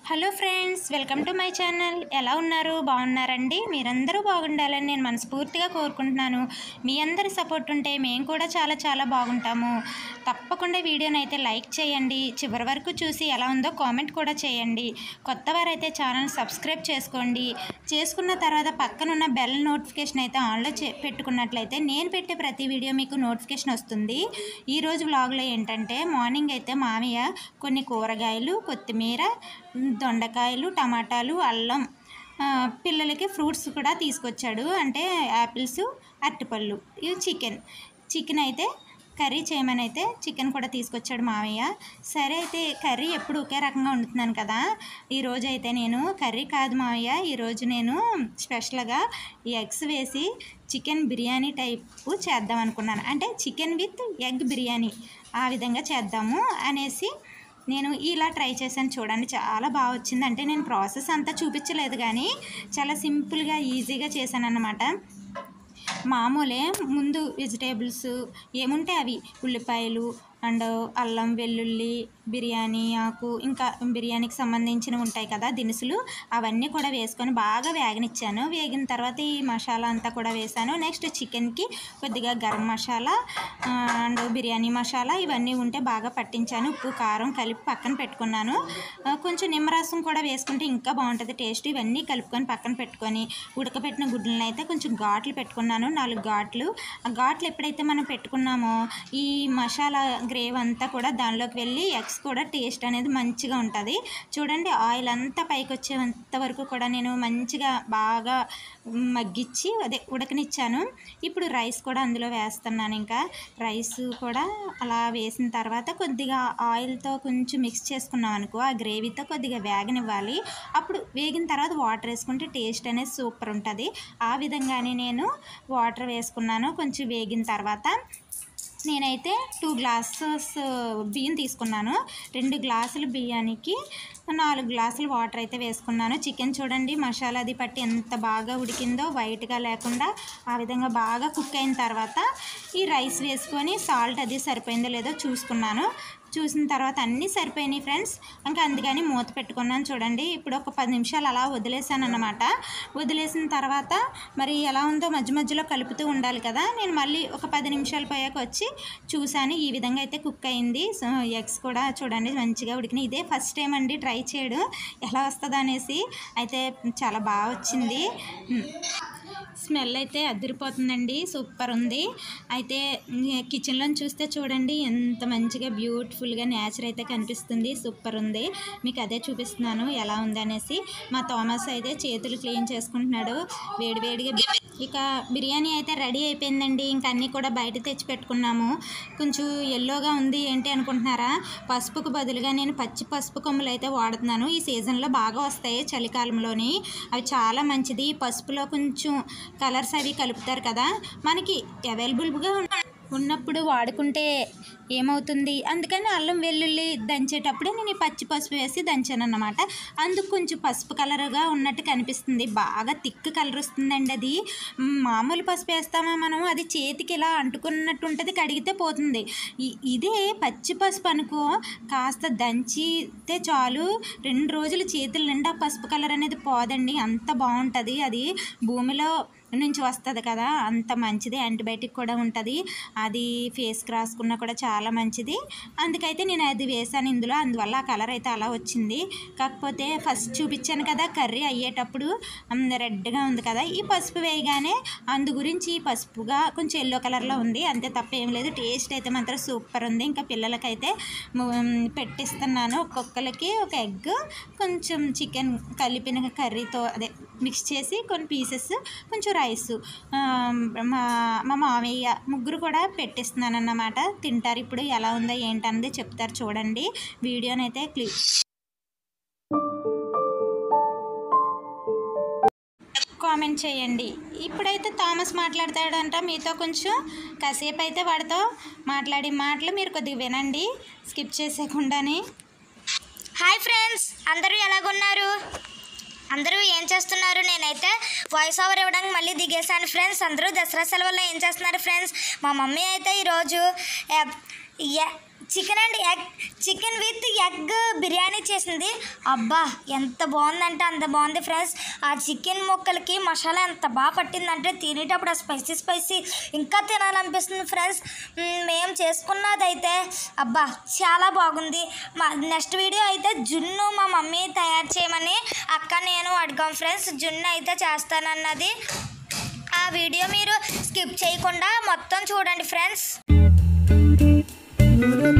hello friends welcome to my channel ఎలా ఉన్నారు బాగున్నారండి మీరందరూ బాగుండాలని నేను మనస్ఫూర్తిగా కోరుకుంటున్నాను మీ అందరి సపోర్ట్ ఉంటే మేము కూడా చాలా చాలా బాగుంటాము తప్పకుండా వీడియోని అయితే లైక్ చేయండి చివరి వరకు చూసి ఎలా ఉందో కామెంట్ కూడా చేయండి కొత్త వారైతే ఛానల్ సబ్స్క్రైబ్ చేసుకోండి చేసుకున్న తర్వాత పక్కనున్న బెల్ నోటిఫికేషన్ అయితే ఆన్లో చే పెట్టుకున్నట్లయితే నేను పెట్టే ప్రతి వీడియో మీకు నోటిఫికేషన్ వస్తుంది ఈరోజు వ్లాగ్లో ఏంటంటే మార్నింగ్ అయితే మామయ్య కొన్ని కూరగాయలు కొత్తిమీర దొండకాయలు టమాటాలు అల్లం ఆ, పిల్లలకి ఫ్రూట్స్ కూడా తీసుకొచ్చాడు అంటే యాపిల్స్ అరటిపళ్ళు ఇవి చికెన్ చికెన్ అయితే కర్రీ చేయమని అయితే చికెన్ కూడా తీసుకొచ్చాడు మామయ్య సరే అయితే కర్రీ ఎప్పుడు ఒకే రకంగా వండుతున్నాను కదా ఈరోజు అయితే నేను కర్రీ కాదు మామయ్య ఈరోజు నేను స్పెషల్గా ఎగ్స్ వేసి చికెన్ బిర్యానీ టైపు చేద్దాం అనుకున్నాను అంటే చికెన్ విత్ ఎగ్ బిర్యానీ ఆ విధంగా చేద్దాము అనేసి నేను ఇలా ట్రై చేశాను చూడండి చాలా బాగా వచ్చింది అంటే నేను ప్రాసెస్ అంతా చూపించలేదు కానీ చాలా సింపుల్గా ఈజీగా చేశాను అన్నమాట మామూలే ముందు వెజిటేబుల్స్ ఏముంటే అవి ఉల్లిపాయలు అండ్ అల్లం వెల్లుల్లి బిర్యానీ ఆకు ఇంకా బిర్యానీకి సంబంధించినవి ఉంటాయి కదా దినుసులు అవన్నీ కూడా వేసుకొని బాగా వేగనిచ్చాను వేగిన తర్వాత ఈ మసాలా అంతా కూడా వేసాను నెక్స్ట్ చికెన్కి కొద్దిగా గరం మసాలా ఆ, అండ్ బిర్యానీ మసాలా ఇవన్నీ ఉంటే బాగా పట్టించాను ఉప్పు కారం కలిపి పక్కన పెట్టుకున్నాను ఆ, కొంచెం నిమ్మరసం కూడా వేసుకుంటే ఇంకా బాగుంటుంది టేస్ట్ ఇవన్నీ కలుపుకొని పక్కన పెట్టుకొని ఉడకబెట్టిన గుడ్లను అయితే కొంచెం ఘాట్లు పెట్టుకున్నాను నాలుగు ఘాట్లు ఆ ఘాట్లు ఎప్పుడైతే మనం పెట్టుకున్నామో ఈ మసాలా గ్రేవ్ అంతా కూడా దానిలోకి వెళ్ళి ఎగ్స్ కూడా టేస్ట్ అనేది మంచిగా ఉంటుంది చూడండి ఆయిల్ అంతా పైకి వచ్చేంత వరకు కూడా నేను మంచిగా బాగా మగ్గిచ్చి అదే ఉడకనిచ్చాను ఇప్పుడు రైస్ కూడా అందులో వేస్తున్నాను ఇంకా రైస్ కూడా అలా వేసిన తర్వాత కొద్దిగా ఆయిల్తో కొంచెం మిక్స్ చేసుకున్నాం అనుకో ఆ గ్రేవీతో కొద్దిగా వేగనివ్వాలి అప్పుడు వేగిన తర్వాత వాటర్ వేసుకుంటే టేస్ట్ అనేది సూపర్ ఉంటుంది ఆ విధంగానే నేను వాటర్ వేసుకున్నాను కొంచెం వేగిన తర్వాత నేనైతే టూ గ్లాసెస్ బియ్యం తీసుకున్నాను రెండు గ్లాసులు బియ్యానికి నాలుగు గ్లాసులు వాటర్ అయితే వేసుకున్నాను చికెన్ చూడండి మసాలా అది పట్టి ఎంత బాగా ఉడికిందో వైట్గా లేకుండా ఆ విధంగా బాగా కుక్ అయిన తర్వాత ఈ రైస్ వేసుకొని సాల్ట్ అది సరిపోయిందో లేదో చూసుకున్నాను చూసిన తర్వాత అన్నీ సరిపోయినాయి ఫ్రెండ్స్ ఇంకా అందుకని మూత పెట్టుకున్నాను చూడండి ఇప్పుడు ఒక పది నిమిషాలు అలా వదిలేసాను అన్నమాట వదిలేసిన తర్వాత మరి ఎలా ఉందో మధ్య మధ్యలో కలుపుతూ ఉండాలి కదా నేను మళ్ళీ ఒక పది నిమిషాలు పోయాక వచ్చి చూశాను ఈ విధంగా అయితే కుక్ అయింది సో ఎగ్స్ కూడా చూడండి మంచిగా ఉడికినాయి ఇదే ఫస్ట్ టైం అండి ట్రై చేయడం ఎలా వస్తుందో అనేసి అయితే చాలా బాగా వచ్చింది స్మెల్ అయితే అదిరిపోతుందండి సూపర్ ఉంది అయితే కిచెన్లో చూస్తే చూడండి ఎంత మంచిగా బ్యూటిఫుల్గా నేచర్ అయితే కనిపిస్తుంది సూపర్ ఉంది మీకు అదే చూపిస్తున్నాను ఎలా ఉంది అనేసి మా థామస్ అయితే చేతులు క్లీన్ చేసుకుంటున్నాడు వేడివేడిగా బి- ఇక బిర్యానీ అయితే రెడీ అయిపోయిందండి ఇంకా అన్నీ కూడా బయట తెచ్చి పెట్టుకున్నాము కొంచెం ఎల్లోగా ఉంది ఏంటి అనుకుంటున్నారా పసుపుకు బదులుగా నేను పచ్చి పసుపు కొమ్ములు అయితే వాడుతున్నాను ఈ సీజన్లో బాగా వస్తాయి చలికాలంలోని అవి చాలా మంచిది ఈ పసుపులో కొంచెం కలర్స్ అవి కలుపుతారు కదా మనకి అవైలబుల్గా ఉన్నప్పుడు వాడుకుంటే ఏమవుతుంది అందుకని అల్లం వెల్లుల్లి దంచేటప్పుడే నేను ఈ పచ్చి పసుపు వేసి దంచాను అన్నమాట అందుకు కొంచెం పసుపు కలర్గా ఉన్నట్టు కనిపిస్తుంది బాగా థిక్ కలర్ వస్తుందండి అది మ్, మామూలు పసుపు వేస్తామా మనం అది చేతికి ఇలా అంటుకున్నట్టు ఉంటుంది కడిగితే పోతుంది ఇ- ఇదే పచ్చి పసుపు అనుకో కాస్త దంచితే చాలు రెండు రోజులు చేతుల నిండా పసుపు కలర్ అనేది పోదండి అంత బాగుంటుంది అది భూమిలో నుంచి వస్తుంది కదా అంత మంచిది యాంటీబయాటిక్ కూడా ఉంటుంది అది ఫేస్కి రాసుకున్నా కూడా చాలా మంచిది అందుకైతే నేను అది వేసాను ఇందులో అందువల్ల ఆ కలర్ అయితే అలా వచ్చింది కాకపోతే ఫస్ట్ చూపించాను కదా కర్రీ అయ్యేటప్పుడు మ్, రెడ్గా ఉంది కదా ఈ పసుపు వేయగానే అందు గురించి ఈ పసుపుగా కొంచెం ఎల్లో కలర్లో ఉంది అంతే తప్ప ఏం లేదు టేస్ట్ అయితే మాత్రం సూపర్ ఉంది ఇంకా పిల్లలకైతే మ్, పెట్టిస్తున్నాను ఒక్కొక్కరికి ఒక ఎగ్ కొంచెం చికెన్ కలిపిన కర్రీతో అదే మిక్స్ చేసి కొన్ని పీసెస్ కొంచెం రైస్ మా మా మామయ్య ముగ్గురు కూడా పెట్టిస్తున్నాను అన్నమాట తింటారు ఇప్పుడు ఎలా ఉందో ఏంటన్నది చెప్తారు చూడండి వీడియోనైతే క్లి కామెంట్ చేయండి ఇప్పుడైతే థామస్ మాట్లాడతాడంట మీతో కొంచెం కాసేపు అయితే వాడితో మాట్లాడి మాటలు మీరు కొద్దిగా వినండి స్కిప్ చేసేకుండానే హాయ్ ఫ్రెండ్స్ అందరూ ఎలాగున్నారు అందరూ ఏం చేస్తున్నారు నేనైతే వాయిస్ ఓవర్ ఇవ్వడానికి మళ్ళీ దిగేశాను ఫ్రెండ్స్ అందరూ దసరా సెలవుల్లో ఏం చేస్తున్నారు ఫ్రెండ్స్ మా మమ్మీ అయితే ఈరోజు ఎ- ఎ- chicken and egg chicken with egg biryani చేసింది అబ్బా ఎంత బాగుందంటే అంత బాగుంది ఫ్రెండ్స్ ఆ చికెన్ ముక్కలకి మసాలా ఎంత బాగా పట్టిందంటే తినేటప్పుడు ఆ స్పైసీ స్పైసీ ఇంకా తినాలనిపిస్తుంది ఫ్రెండ్స్ మ్, మేము చేసుకున్నదైతే అబ్బా చాలా బాగుంది మా నెక్స్ట్ వీడియో అయితే జున్ను మా మమ్మీ తయారు చేయమని అక్క నేను అడిగాం ఫ్రెండ్స్ జున్ను అయితే చేస్తానన్నది ఆ వీడియో మీరు స్కిప్ చేయకుండా మొత్తం చూడండి ఫ్రెండ్స్ Move